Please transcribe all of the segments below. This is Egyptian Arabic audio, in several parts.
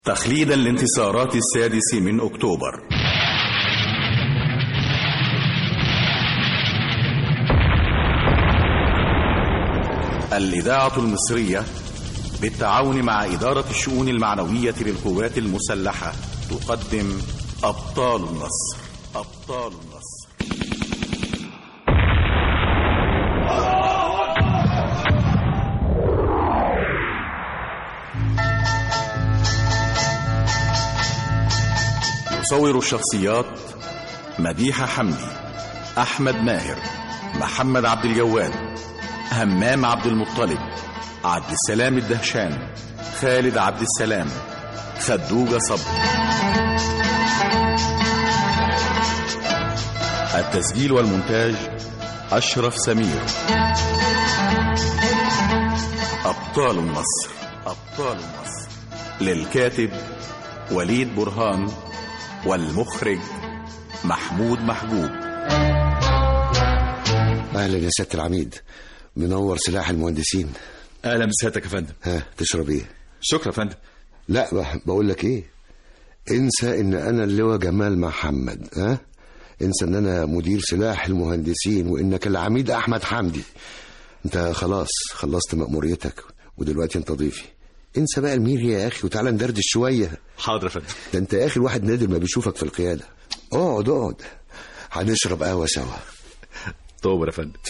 تخليدا لانتصارات السادس من أكتوبر الإذاعة المصرية بالتعاون مع إدارة الشؤون المعنوية للقوات المسلحة تقدم أبطال النصر أبطال النصر يصور الشخصيات مديحة حمدي أحمد ماهر محمد عبد الجواد همام عبد المطلب عبد السلام الدهشان خالد عبد السلام خدوجة صبري التسجيل والمونتاج أشرف سمير أبطال النصر أبطال النصر للكاتب وليد برهان والمخرج محمود محجوب اهلا يا سياده العميد منور سلاح المهندسين اهلا بسيادتك يا فندم ها تشرب ايه شكرا يا فندم لا ب- بقول لك ايه انسى ان انا اللواء جمال محمد ها انسى ان انا مدير سلاح المهندسين وانك العميد احمد حمدي انت خلاص خلصت مأموريتك ودلوقتي انت ضيفي انسى بقى المير يا اخي وتعالى ندردش شويه حاضر يا فندم ده انت اخر واحد نادر ما بيشوفك في القياده اقعد اقعد هنشرب قهوه سوا طوبر يا فندم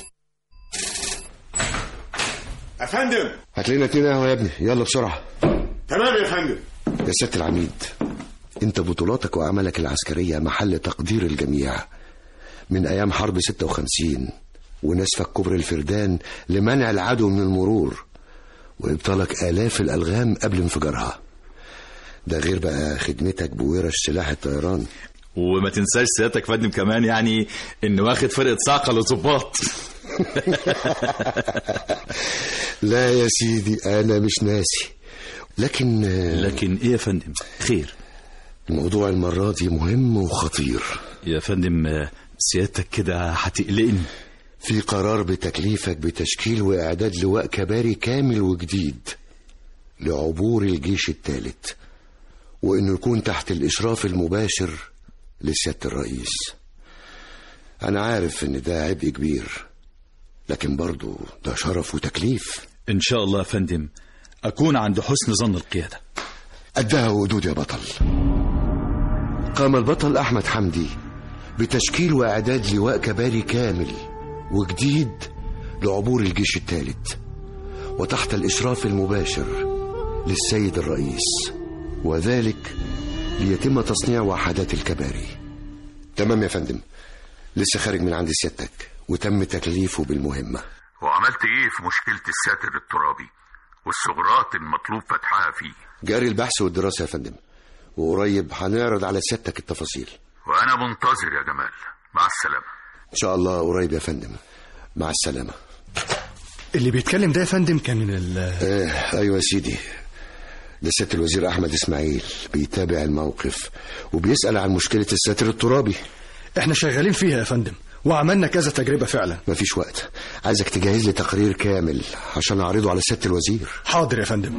يا فندم هات لنا اتنين قهوه يا ابني يلا بسرعه تمام يا فندم يا سيادة العميد انت بطولاتك وأعمالك العسكرية محل تقدير الجميع من أيام حرب 56 ونسفك كبر الفردان لمنع العدو من المرور وإبطالك آلاف الألغام قبل انفجارها ده غير بقى خدمتك بورش سلاح الطيران وما تنساش سيادتك يا فندم كمان يعني ان واخد فرقه صاعقه للظباط لا يا سيدي أنا مش ناسي لكن آه، لكن ايه يا فندم خير الموضوع المرة دي مهم وخطير يا فندم آه، سيادتك كده هتقلقني في قرار بتكليفك بتشكيل وإعداد لواء كباري كامل وجديد لعبور الجيش الثالث وإنه يكون تحت الإشراف المباشر لسيادة الرئيس أنا عارف إن ده عبء كبير لكن برضه ده شرف وتكليف ان شاء الله يا فندم اكون عند حسن ظن القياده قدها وقدود يا بطل قام البطل أحمد حمدي بتشكيل وإعداد لواء كباري كامل وجديد لعبور الجيش الثالث وتحت الإشراف المباشر للسيد الرئيس وذلك ليتم تصنيع وحدات الكباري تمام يا فندم لسه خارج من عند سيادتك وتم تكليفه بالمهمة وعملت ايه في مشكلة الساتر الترابي والثغرات المطلوب فتحها فيه جاري البحث والدراسة يا فندم وقريب هنعرض على سيادتك التفاصيل وانا منتظر يا جمال مع السلامة إن شاء الله قريب يا فندم مع السلامة اللي بيتكلم ده يا فندم كان من ال آه ايوه يا سيدي ده سياده الوزير احمد اسماعيل بيتابع الموقف وبيسال عن مشكله الساتر الترابي احنا شغالين فيها يا فندم وعملنا كذا تجربة فعلا مفيش وقت عايزك تجهز لي تقرير كامل عشان اعرضه على سياده الوزير حاضر يا فندم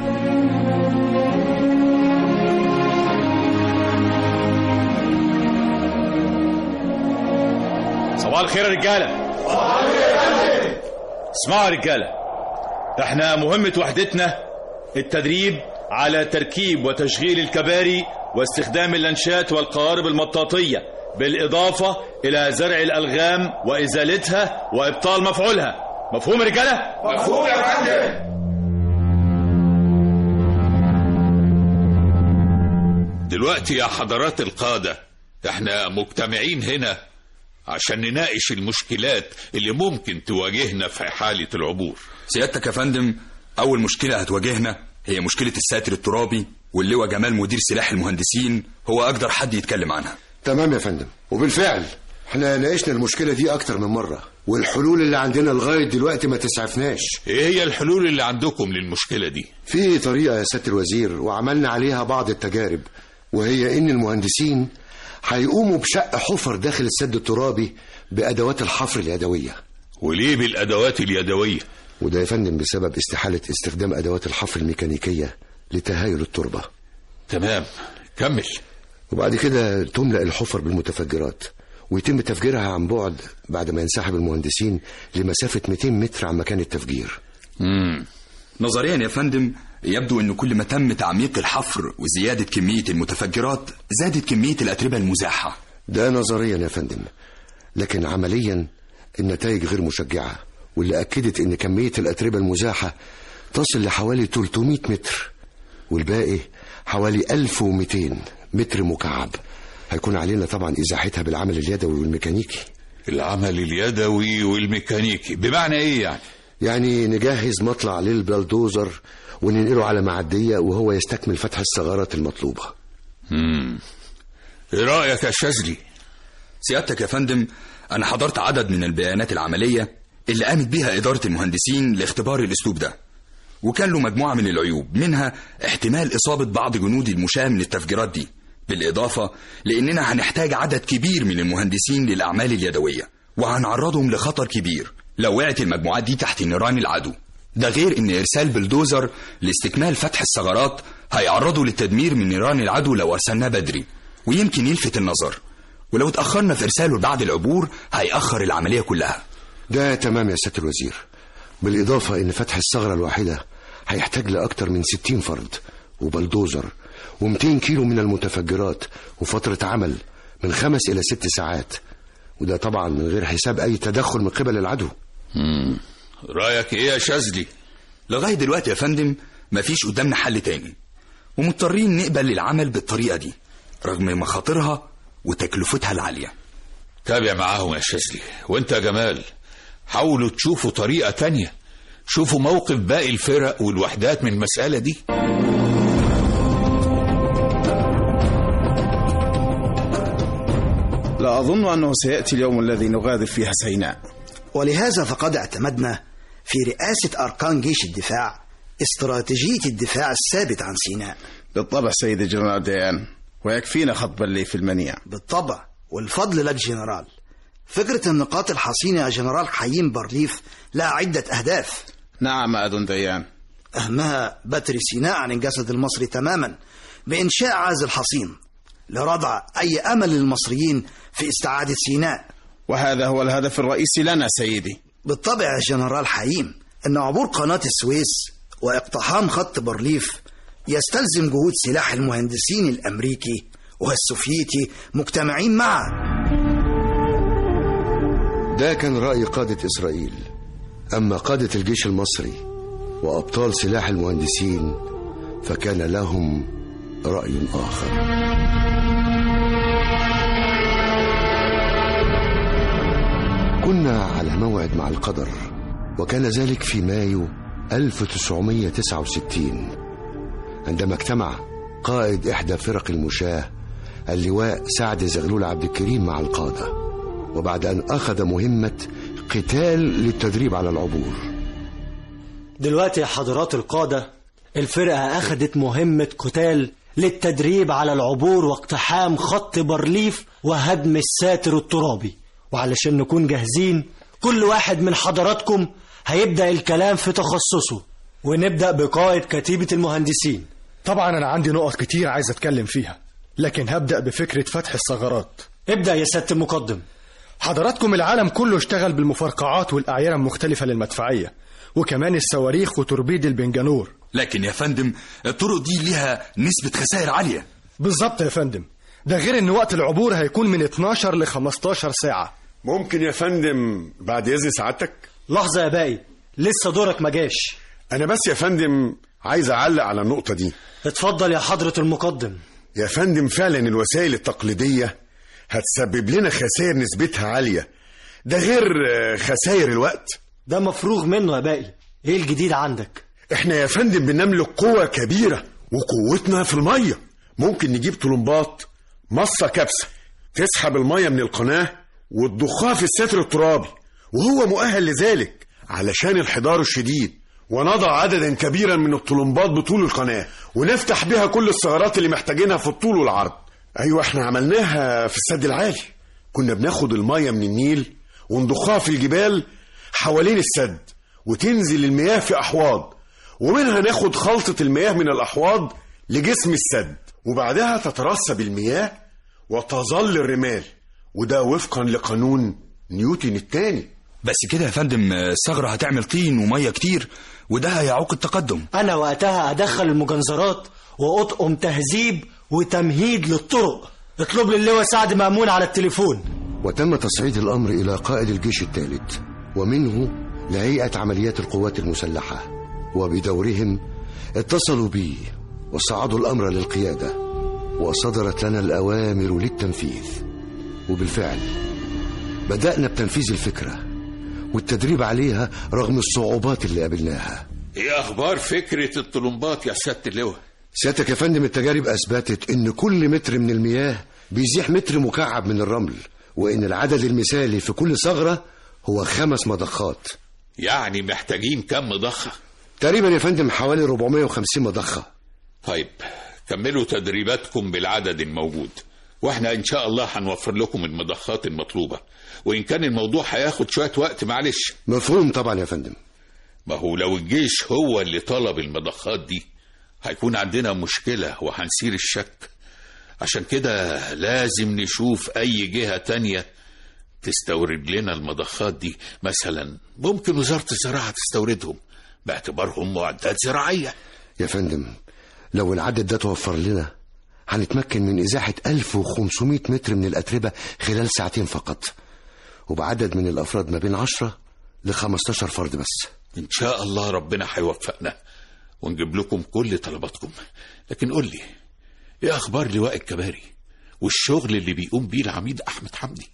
صباح الخير يا رجاله اسمعوا يا رجاله احنا مهمه وحدتنا التدريب على تركيب وتشغيل الكباري واستخدام اللانشات والقوارب المطاطيه بالاضافه الى زرع الالغام وازالتها وابطال مفعولها مفهوم يا رجاله مفهوم يا فندم دلوقتي يا حضرات القادة احنا مجتمعين هنا عشان نناقش المشكلات اللي ممكن تواجهنا في حالة العبور سيادتك يا فندم أول مشكلة هتواجهنا هي مشكلة الساتر الترابي واللواء جمال مدير سلاح المهندسين هو أقدر حد يتكلم عنها تمام يا فندم وبالفعل احنا ناقشنا المشكله دي اكتر من مره والحلول اللي عندنا لغايه دلوقتي ما تسعفناش ايه هي الحلول اللي عندكم للمشكلة دي في طريقه يا سياده الوزير وعملنا عليها بعض التجارب وهي ان المهندسين هيقوموا بشق حفر داخل السد الترابي بادوات الحفر اليدويه وليه بالادوات اليدوية وده يا فندم بسبب استحالة استخدام أدوات الحفر الميكانيكية لتهايل التربة تمام كمل وبعد كده تملأ الحفر بالمتفجرات ويتم تفجيرها عن بعد بعد ما ينسحب المهندسين لمسافة 200 متر عن مكان التفجير مم. نظريا يا فندم يبدو ان كل ما تم تعميق الحفر وزيادة كمية المتفجرات زادت كمية الأتربة المزاحة ده نظريا يا فندم لكن عمليا النتائج غير مشجعة واللي أكدت إن كمية الأتربة المزاحة تصل لحوالي 300 متر والباقي حوالي 1200 متر مكعب هيكون علينا طبعا إزاحتها بالعمل اليدوي والميكانيكي العمل اليدوي والميكانيكي بمعنى ايه يعني يعني نجهز مطلع للبلدوزر وننقله على معدية وهو يستكمل فتح الثغرات المطلوبة مم. ايه رأيك يا شاذلي سيادتك يا فندم أنا حضرت عدد من البيانات العملية اللي قامت بيها إدارة المهندسين لاختبار الأسلوب ده وكان له مجموعة من العيوب منها احتمال إصابة بعض جنود المشاة من التفجيرات دي بالإضافة لأننا هنحتاج عدد كبير من المهندسين للأعمال اليدوية وهنعرضهم لخطر كبير لو وقعت المجموعات دي تحت نيران العدو ده غير ان ارسال بلدوزر لاستكمال فتح الثغرات هيعرضوا للتدمير من نيران العدو لو ارسلناه بدري ويمكن يلفت النظر ولو اتاخرنا في ارساله بعد العبور هيأخر العمليه كلها ده تمام يا سيادة الوزير بالإضافة إن فتح الثغرة الواحدة هيحتاج لأكتر من 60 فرد وبلدوزر و200 كيلو من المتفجرات وفترة عمل من خمس إلى ست ساعات وده طبعا من غير حساب أي تدخل من قبل العدو مم. رأيك ايه يا شاذلي لغايه دلوقتي يا فندم مفيش قدامنا حل تاني ومضطرين نقبل العمل بالطريقه دي رغم مخاطرها وتكلفتها العاليه تابع معاهم يا شاذلي وانت يا جمال حاولوا تشوفوا طريقة تانية شوفوا موقف باقي الفرق والوحدات من المسألة دي لا أظن أنه سيأتي اليوم الذي نغادر فيها سيناء ولهذا فقد اعتمدنا في رئاسة أركان جيش الدفاع استراتيجية الدفاع الثابت عن سيناء بالطبع سيد الجنرال ديان ويكفينا خط بلي في المنيع بالطبع والفضل لك جنرال فكرة النقاط الحصينة يا جنرال حيين بارليف لها عدة أهداف نعم أذن ديان أهمها بتر سيناء عن الجسد المصري تماما بإنشاء عازل حصين لردع أي أمل للمصريين في استعادة سيناء وهذا هو الهدف الرئيسي لنا سيدي بالطبع يا جنرال حييم أن عبور قناة السويس واقتحام خط بارليف يستلزم جهود سلاح المهندسين الأمريكي والسوفيتي مجتمعين معا ده كان رأي قادة إسرائيل أما قادة الجيش المصري وأبطال سلاح المهندسين فكان لهم رأي آخر كنا على موعد مع القدر وكان ذلك في مايو 1969 عندما اجتمع قائد إحدى فرق المشاة اللواء سعد زغلول عبد الكريم مع القادة وبعد أن أخذ مهمة قتال للتدريب على العبور دلوقتي يا حضرات القادة الفرقة أخدت مهمة قتال للتدريب على العبور واقتحام خط بارليف وهدم الساتر الترابي وعلشان نكون جاهزين كل واحد من حضراتكم هيبدأ الكلام في تخصصه ونبدأ بقائد كتيبة المهندسين طبعا أنا عندي نقط كتير عايز أتكلم فيها لكن هبدأ بفكرة فتح الثغرات ابدأ يا سيادة المقدم حضراتكم العالم كله اشتغل بالمفرقعات والأعيرة المختلفة للمدفعية وكمان الصواريخ وتوربيد البنجانور لكن يا فندم الطرق دي ليها نسبه خسائر عاليه بالظبط يا فندم ده غير ان وقت العبور هيكون من 12 ل 15 ساعة ممكن يا فندم بعد إذن سعادتك لحظة يا باقي لسه دورك ما جاش أنا بس يا فندم عايز أعلق على النقطة دي اتفضل يا حضرة المقدم يا فندم فعلا الوسائل التقليدية هتسبب لنا خسائر نسبتها عالية ده غير آه، خسائر الوقت ده مفروغ منه يا باقي ايه الجديد عندك احنا يا فندم بنملك قوة كبيرة وقوتنا في المية ممكن نجيب طلمبات مصة كبسة تسحب المية من القناة وتضخها في الستر الترابي وهو مؤهل لذلك علشان الحضار الشديد ونضع عددا كبيرا من الطلمبات بطول القناة ونفتح بها كل الثغرات اللي محتاجينها في الطول والعرض ايوه احنا عملناها في السد العالي كنا بناخد المية من النيل ونضخها في الجبال حوالين السد وتنزل المياه في أحواض ومنها ناخد خلطة المياه من الأحواض لجسم السد وبعدها تترسب المياه وتظل الرمال وده وفقا لقانون نيوتن الثاني بس كده يا فندم الثغرة هتعمل طين ومية كتير وده هيعوق التقدم أنا وقتها أدخل المجنزرات وأطقم تهذيب وتمهيد للطرق اطلب لي اللواء سعد مأمون على التليفون وتم تصعيد الأمر إلى قائد الجيش الثالث ومنه لهيئة عمليات القوات المسلحة وبدورهم اتصلوا بي وصعدوا الأمر للقيادة وصدرت لنا الأوامر للتنفيذ وبالفعل بدأنا بتنفيذ الفكرة والتدريب عليها رغم الصعوبات اللي قابلناها ايه اخبار فكرة الطلمبات يا سيادة اللواء سيادتك يا فندم التجارب أثبتت إن كل متر من المياه بيزيح متر مكعب من الرمل وإن العدد المثالي في كل ثغرة هو خمس مضخات يعني محتاجين كم مضخة تقريبا يا فندم حوالي 450 مضخة طيب كملوا تدريباتكم بالعدد الموجود واحنا ان شاء الله هنوفر لكم المضخات المطلوبة وان كان الموضوع هياخد شوية وقت معلش مفهوم طبعا يا فندم ما هو لو الجيش هو اللي طلب المضخات دي هيكون عندنا مشكلة وهنسير الشك عشان كده لازم نشوف أي جهة تانية تستورد لنا المضخات دي مثلا ممكن وزارة الزراعة تستوردهم باعتبارهم معدات زراعية يا فندم لو العدد ده توفر لنا هنتمكن من إزاحة 1500 متر من الأتربة خلال ساعتين فقط وبعدد من الأفراد ما بين 10 ل 15 فرد بس إن شاء الله ربنا هيوفقنا ونجيب لكم كل طلباتكم لكن قول لي ايه اخبار لواء الكباري والشغل اللي بيقوم بيه العميد احمد حمدي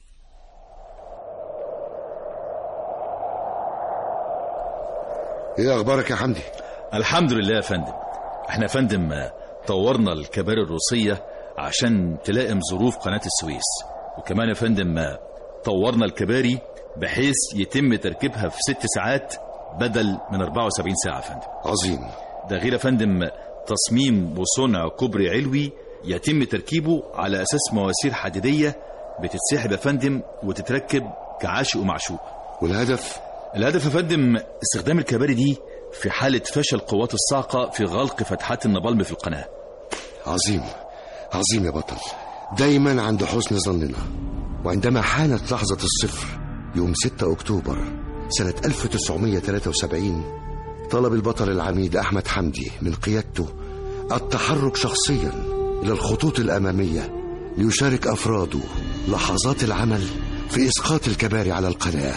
ايه اخبارك يا حمدي الحمد لله يا فندم احنا يا فندم طورنا الكباري الروسية عشان تلائم ظروف قناة السويس وكمان يا فندم طورنا الكباري بحيث يتم تركيبها في ست ساعات بدل من 74 ساعة يا فندم عظيم ده غير يا فندم تصميم وصنع كوبري علوي يتم تركيبه على أساس مواسير حديدية بتتسحب يا فندم وتتركب كعاشق ومعشوق والهدف الهدف يا فندم استخدام الكباري دي في حالة فشل قوات الصاعقة في غلق فتحات النبالم في القناة عظيم عظيم يا بطل دايما عند حسن ظننا وعندما حانت لحظة الصفر يوم 6 أكتوبر سنة 1973 طلب البطل العميد أحمد حمدي من قيادته التحرك شخصيا إلى الخطوط الأمامية ليشارك أفراده لحظات العمل في إسقاط الكباري على القناة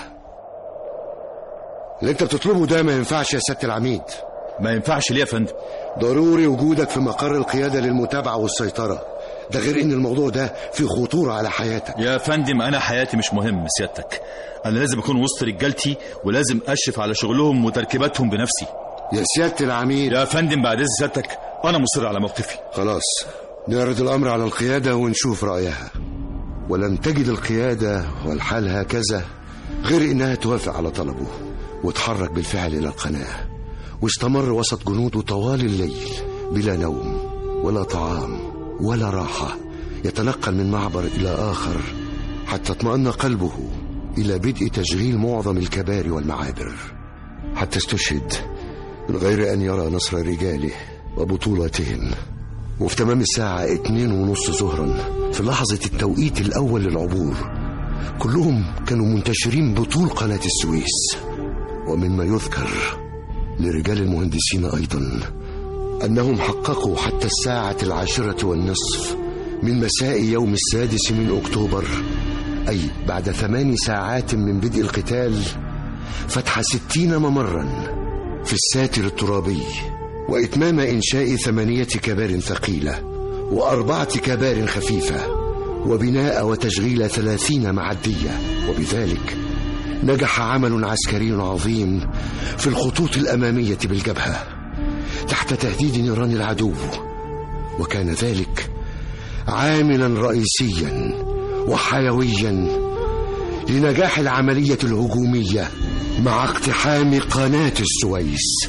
اللي انت بتطلبه ده ما ينفعش يا سيادة العميد ما ينفعش ليه يا فندم ضروري وجودك في مقر القيادة للمتابعة والسيطرة ده غير ان الموضوع ده فيه خطورة على حياتك يا فندم انا حياتي مش مهم سيادتك انا لازم اكون وسط رجالتي ولازم اشرف على شغلهم وتركيباتهم بنفسي يا سيادة العميد يا فندم بعد اذن سيادتك انا مصر على موقفي خلاص نعرض الامر على القيادة ونشوف رأيها ولم تجد القيادة والحال هكذا غير انها توافق على طلبه وتحرك بالفعل الى القناة واستمر وسط جنوده طوال الليل بلا نوم ولا طعام ولا راحة يتنقل من معبر إلى آخر حتى اطمأن قلبه إلى بدء تشغيل معظم الكباري والمعابر حتى استشهد من غير أن يرى نصر رجاله وبطولاتهم وفي تمام الساعة اتنين ونص ظهرا في لحظة التوقيت الأول للعبور كلهم كانوا منتشرين بطول قناة السويس ومما يذكر لرجال المهندسين أيضا أنهم حققوا حتى الساعة العاشرة والنصف من مساء يوم السادس من أكتوبر أي بعد ثمان ساعات من بدء القتال فتح ستين ممرا في الساتر الترابي وإتمام إنشاء ثمانية كبار ثقيلة وأربعة كبار خفيفة وبناء وتشغيل ثلاثين معدية وبذلك نجح عمل عسكري عظيم في الخطوط الأمامية بالجبهة تحت تهديد نيران العدو وكان ذلك عاملا رئيسيا وحيويا لنجاح العملية الهجومية مع اقتحام قناة السويس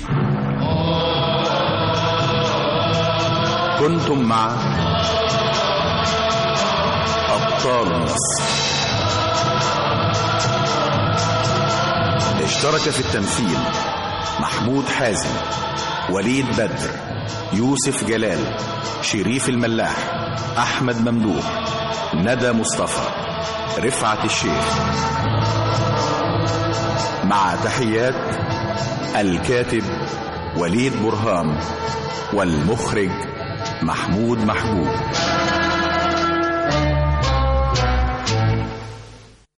كنتم مع أبطال النصر اشترك في التمثيل محمود حازم وليد بدر يوسف جلال شريف الملاح أحمد ممدوح ندى مصطفى رفعت الشيخ مع تحيات الكاتب وليد برهام والمخرج محمود محبوب